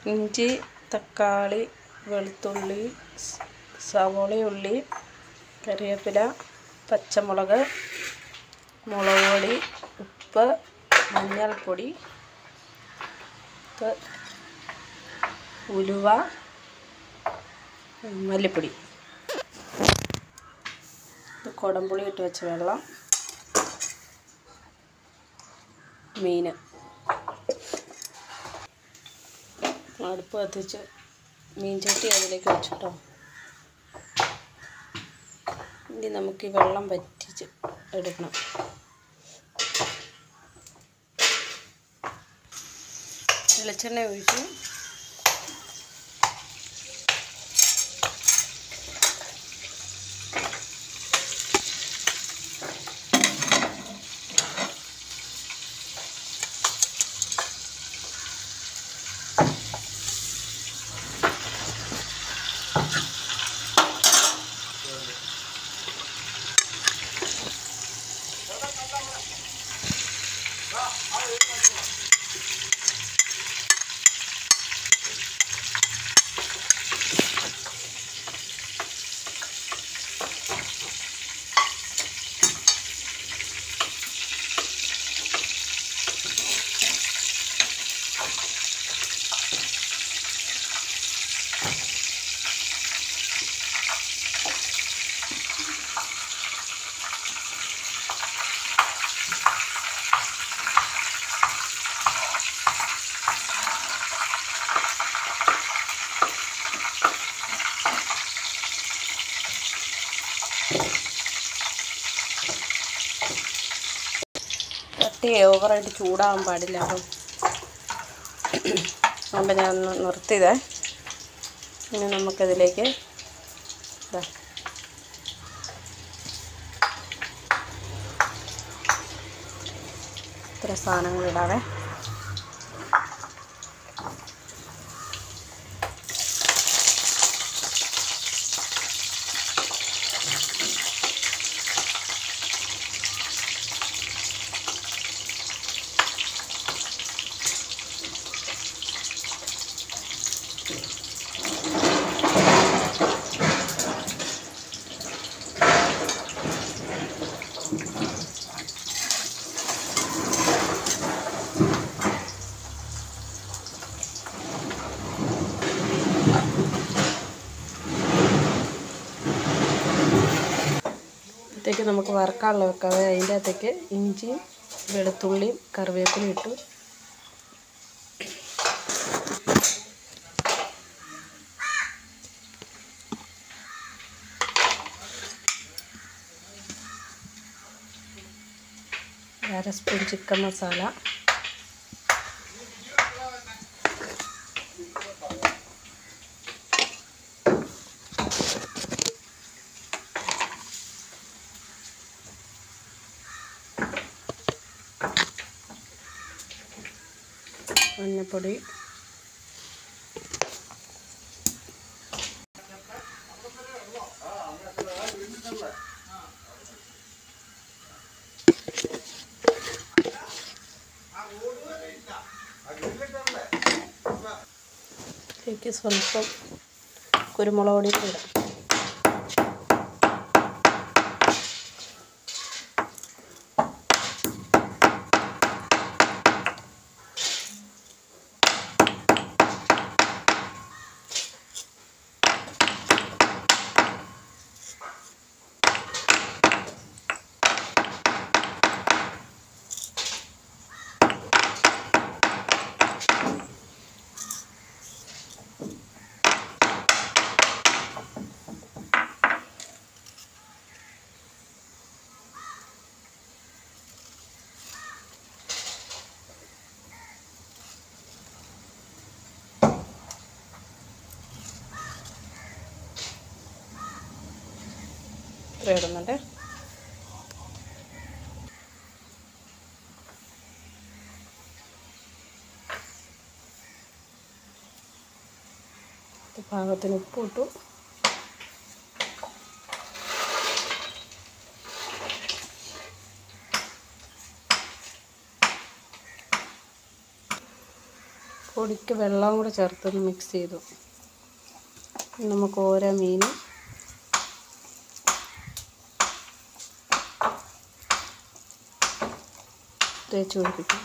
ഇഞ്ചി തക്കാളി വെളുത്തുള്ളി സ് സവോളയുള്ളി കറിവേപ്പില പച്ചമുളക് മുളക് പൊടി ഉപ്പ് മഞ്ഞൾപ്പൊടി ഉപ്പ് ഉലുവ മല്ലിപ്പൊടി ഇത് കുടംപുളി ഇട്ട് വെച്ച വെള്ളം മീൻ അടുപ്പ് കത്തിച്ച് മീൻ ചട്ടി അതിലേക്ക് വെച്ചിട്ടോ ഇനി നമുക്ക് ഈ വെള്ളം വറ്റിച്ച് എടുക്കണം വെളിച്ചെണ്ണ ഒഴിച്ചു ചട്ടി ഓവറായിട്ട് ചൂടാകാൻ പാടില്ല അപ്പം അതുകൊണ്ട് ഞാൻ ഒന്ന് നിർത്തിയതേ ഇനി നമുക്കതിലേക്ക് ഇതാ ഇത്ര സാധനങ്ങൾ ഇടാവേ അകത്തേക്ക് നമുക്ക് വറക്കാനുള്ള വെക്കാവേ അതിൻ്റെ അകത്തേക്ക് ഇഞ്ചിയും വെളുത്തുള്ളിയും കറിവേപ്പിലയും ഇട്ടു അര സ്പൂൺ ചിക്കൻ മസാല മഞ്ഞൾപ്പൊടി ഇതിലേക്ക് സ്വല്പം കുരുമുളക് പൊടി കൂടെ ഇടാം ഇത്ര ഇടുന്നുണ്ട് ഇത് പാകത്തിന് ഉപ്പ് ഇട്ടു പൊടിക്ക് വെള്ളം കൂടെ ചേർത്തൊന്ന് മിക്സ് ചെയ്തു ഇനി നമുക്ക് ഓരോ മീനും തേച്ച് പിടിപ്പിക്കാം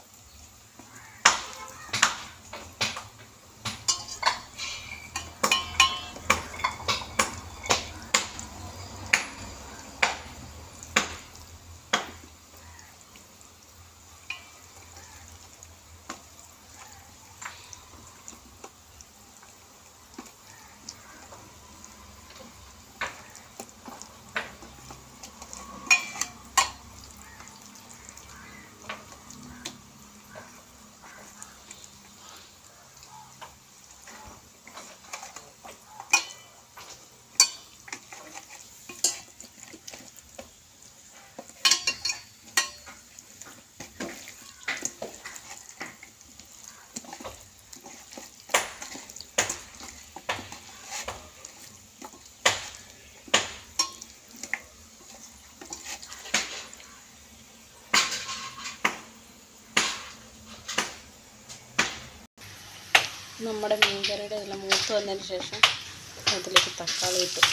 നമ്മുടെ മീൻകറിയുടെ എല്ലാം മൂത്ത് വന്നതിന് ശേഷം അതിലേക്ക് തക്കാളി ഇട്ടു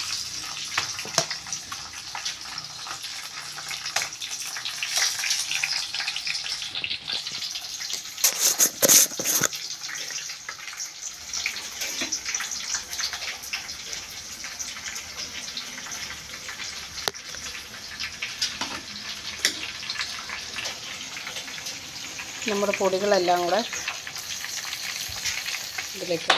നമ്മുടെ പൊടികളെല്ലാം കൂടെ ഇതിലേക്ക്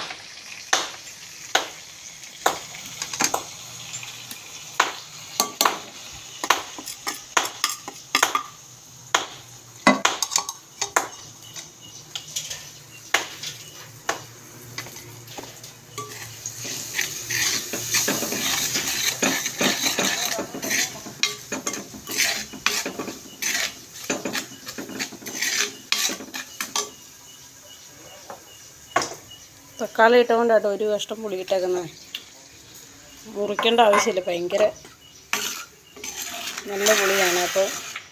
തക്കാളി ഇട്ടുകൊണ്ടാട്ടോ ഒരു കഷ്ടം പുളി ഇട്ടേക്കുന്നത് മുറിക്കേണ്ട ആവശ്യമില്ല ഭയങ്കര നല്ല പുളിയാണ് അപ്പോൾ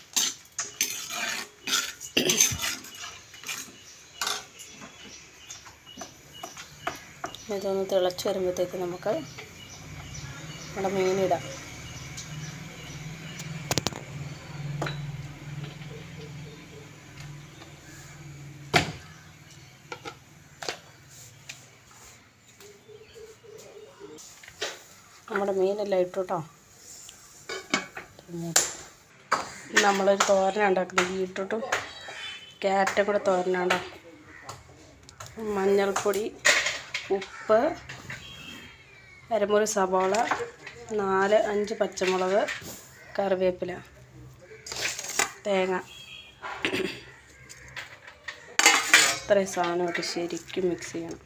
ഇതൊന്ന് തിളച്ച് വരുമ്പോഴത്തേക്ക് നമുക്ക് നമ്മുടെ മീനിടാം നമ്മുടെ മീനെല്ലാം ഇട്ടു കേട്ടോ നമ്മളൊരു തോരന ഉണ്ടാക്കുന്നത് ബീട്രൂട്ടും ക്യാരറ്റും കൂടെ തോരനാണ്ടോ മഞ്ഞൾപ്പൊടി ഉപ്പ് അരമുറി സവാള നാല് അഞ്ച് പച്ചമുളക് കറിവേപ്പില തേങ്ങ ഇത്രയും സാധനമായിട്ട് ശരിക്കും മിക്സ് ചെയ്യണം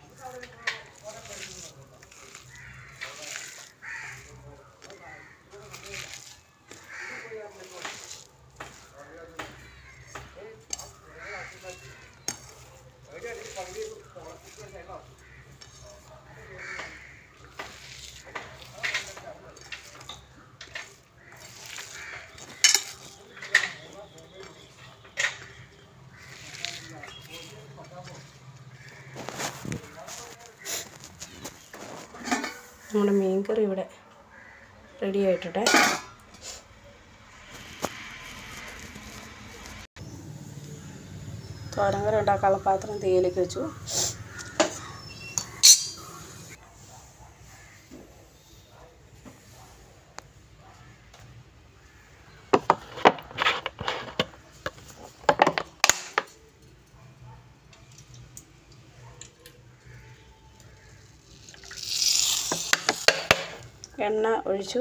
നമ്മുടെ മീൻ കറി ഇവിടെ റെഡി ആയിട്ടെ തോരൻ കറി ഉണ്ടാക്കാനുള്ള പാത്രം തീയിലേക്ക് വെച്ചു എണ്ണ ഒഴിച്ചു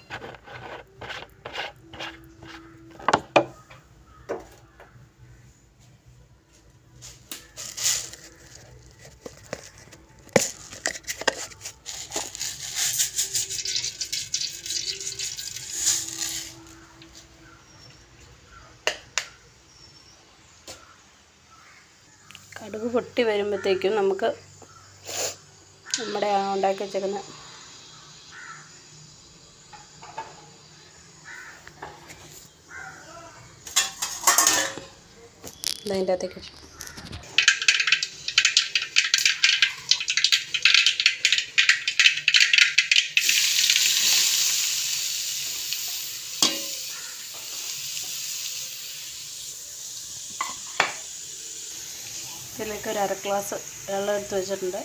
കടുക് പൊട്ടി വരുമ്പോഴത്തേക്കും നമുക്ക് നമ്മുടെ ആ ഉണ്ടാക്കി വെച്ചേക്കുന്ന ഇതിൻ്റെ അകത്തേക്ക് ഇട്ടു. ഇതിലേക്ക് ഒരു അര ഗ്ലാസ് വെള്ളം എടുത്ത് വെച്ചിട്ടുണ്ട്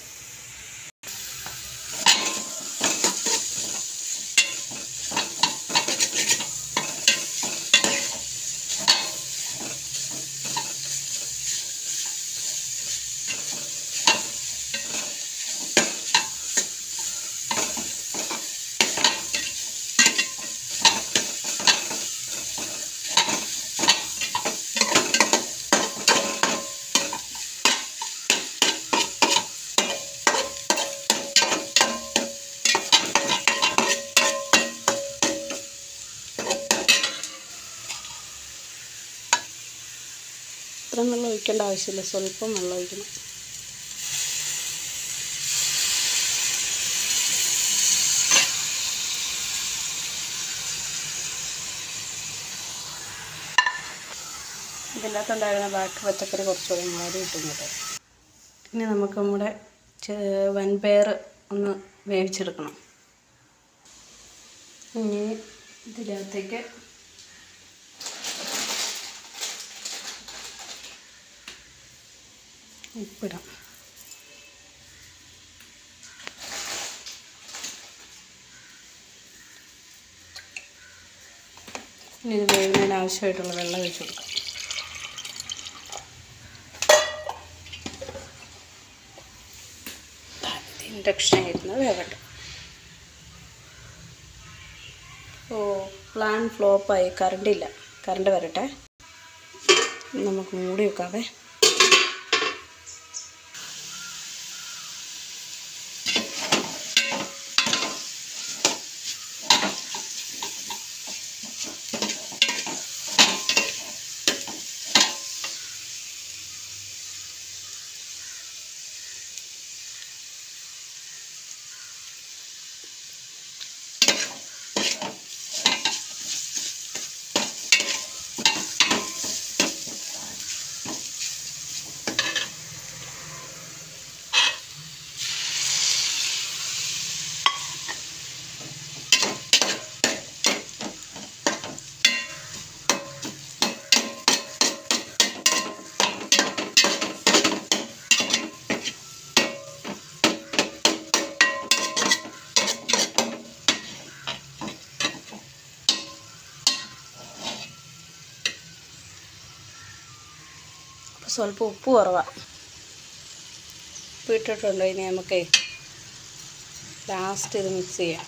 ഇത്രയും വെള്ളം ഒഴിക്കേണ്ട ആവശ്യമില്ല സ്വല്പം വെള്ളം ഒഴിക്കണം ഇതിൻ്റെ അകത്തുണ്ടായിരുന്ന ബാക്കി പച്ചക്കറി കുറച്ചുകൂടി മാറി ഇട്ടുന്നത് ഇനി നമുക്ക് നമ്മുടെ ചെ- വൻപയർ ഒന്ന് വേവിച്ചെടുക്കണം ഇനി ഇതിനകത്തേക്ക് ഉപ്പിടാം ഇനി ഇത് വേവുന്നതിന് ആവശ്യമായിട്ടുള്ള വെള്ളം ഒഴിച്ച് കൊടുക്കാം ഇൻഡക്ഷൻ ആയിരുന്നു വേവട്ടെ ഓ പ്ലാൻ ഫ്ലോപ്പായി കറണ്ടില്ല കറണ്ട് വരട്ടെ നമുക്ക് മൂടി വെക്കാവേ സ്വല്പം ഉപ്പ് കുറവാണ് ഉപ്പ് ഇട്ടിട്ടുണ്ടോ ഇനി നമുക്കേ ലാസ്റ്റ് ഇത് മിക്സ് ചെയ്യാം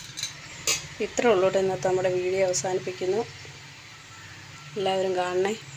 ഇത്രേ ഉള്ളൂ കേട്ടോ ഇന്നത്തെ നമ്മുടെ വീഡിയോ അവസാനിപ്പിക്കുന്നു എല്ലാവരും കാണണേ